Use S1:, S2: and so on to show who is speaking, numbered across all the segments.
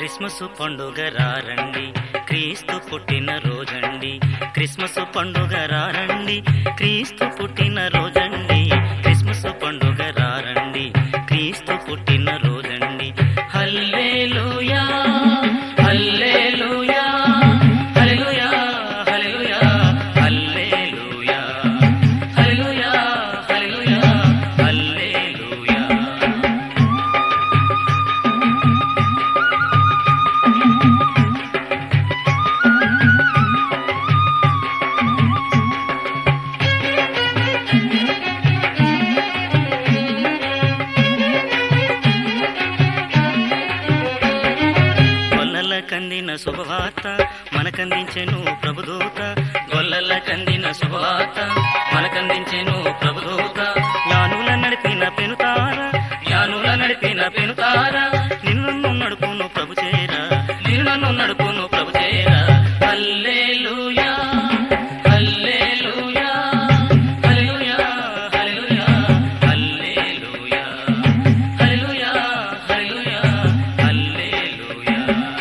S1: Christmas పండుగ రారండి క్రీస్తు పుట్టిన రోజండి క్రిస్మస్ పండుగ రారండి క్రీస్తు పుట్టిన రోజండి క్రిస్మస్ పండుగ రారండి క్రీస్తు పుట్టిన రోజండి హల్లెలూయా హల్లెలూయా హల్లెలూయా హల్లెలూయా హల్లెలూయా హల్లెలూయా హల్లెలూయా హల్లెలూయా గొల్లల కందిన శుభవార్త మనకందించెను ప్రభుదూత గొల్లల కందిన శుభవార్త మనకందించెను ప్రభుదూత జ్ఞానుల నడిపిన పెనుతార జ్ఞానుల నడిపిన పెనుతార నిన్ను నన్ను నడుపును ప్రభు చేరా నిన్ను నన్ను నడుపును ప్రభు చేరా హల్లెలూయా హల్లెలూయా హల్లెలూయా హల్లెలూయా హల్లెలూయా హల్లెలూయా హల్లెలూయా హల్లెలూయా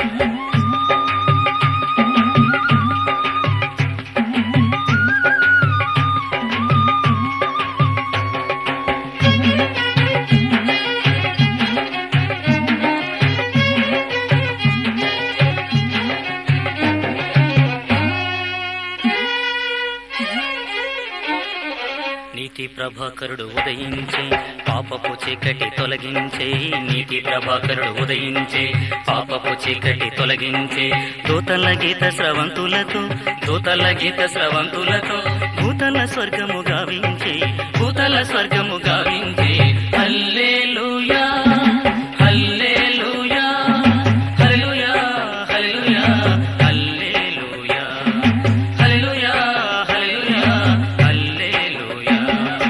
S1: నీతి ప్రభాకరుడు ఉదయించే పాపపు చీకటి తొలగించే నీతి ప్రభాకరుడు ఉదయించే పాపపు చీకటి తొలగించే దూతల గీత స్రవంతులతో దూతల గీత స్రవంతులతో భూతల స్వర్గము గావించే భూతల స్వర్గము గావించే హల్లెలూయా హల్లెలూయా హల్లెలూయా హల్లెలూయా హల్లెలూయా హల్లెలూయా హల్లెలూయా హల్లెలూయా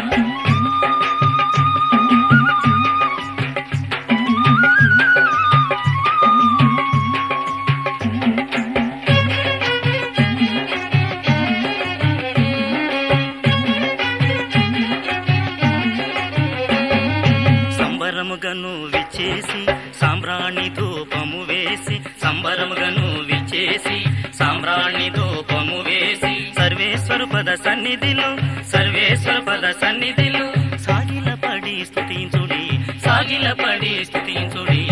S1: సంబరముగను విచ్చేసి సాంబ్రాణి ధూపము వేసి సంబరముగను విచ్చేసి సాంబ్రాణి ధూపము వేసి సర్వేశ్వర పద సన్నిధిలో సర్వేశ్వర పద సన్నిధిలో సాగిల పడి స్థుతించుడి సాగిల పడి స్థుతించుడి